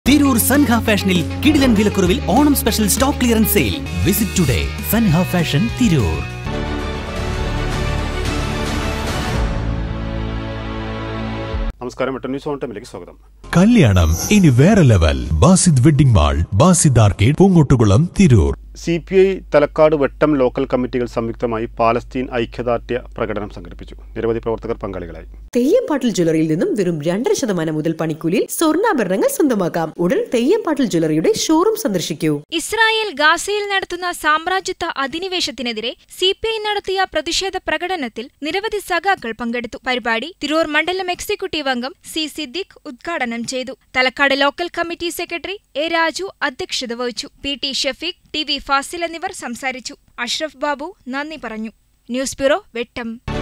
തിരൂർ സൻഹ ഫാഷനിൽ കിടിലൻ വിലക്കുറവിൽ Onam special stock clearance sale visit today Sanha fashion Tirur നമസ്കാരം വെട്ടൻ ന്യൂസ് ഓൺ ടൈമിലേക്ക് സ്വാഗതം കല്യാണം ഇനി വേറെ level Basid wedding mall Basid arcade Poongottukulam Tirur C P I Thalakkad Vettam local കമ്മിറ്റികൾ സംയുക്തമായി പാലസ്തീൻ ഐക്യദാർഢ്യ പ്രകടനം സംഘടിപ്പിച്ചു നിരവധി പ്രവർത്തകർ പങ്കാളികളായി തെയ്യംപാട്ടിൽ ജ്വല്ലറിയിൽ നിന്നും വെറും രണ്ടര ശതമാനം മുതൽ പണിക്കൂലിയിൽ സ്വർണ്ണാഭരണങ്ങൾ സ്വന്തമാക്കാം ഉടൻ തെയ്യംപാട്ടിൽ ജ്വല്ലറിയുടെ ഷോറൂം സന്ദർശിക്കൂ ഇസ്രായേൽ ഗാസയിൽ നടത്തുന്ന സാമ്രാജ്യത്വ അധിനിവേശത്തിനെതിരെ സി പി ഐ നടത്തിയ പ്രതിഷേധ പ്രകടനത്തിൽ നിരവധി സഖാക്കൾ പങ്കെടുത്തു പരിപാടി തിരൂർ മണ്ഡലം എക്സിക്യൂട്ടീവ് അംഗം സി സിദ്ദിഖ് ഉദ്ഘാടനം ചെയ്തു Thalakkad local committee secretary A Raju അധ്യക്ഷത വഹിച്ചു P T Shafeeq T V Fasil എന്നിവർ സംസാരിച്ചു അഷ്റഫ് ബാബു നന്ദി പറഞ്ഞു ന്യൂസ് ബ്യൂറോ വെട്ടം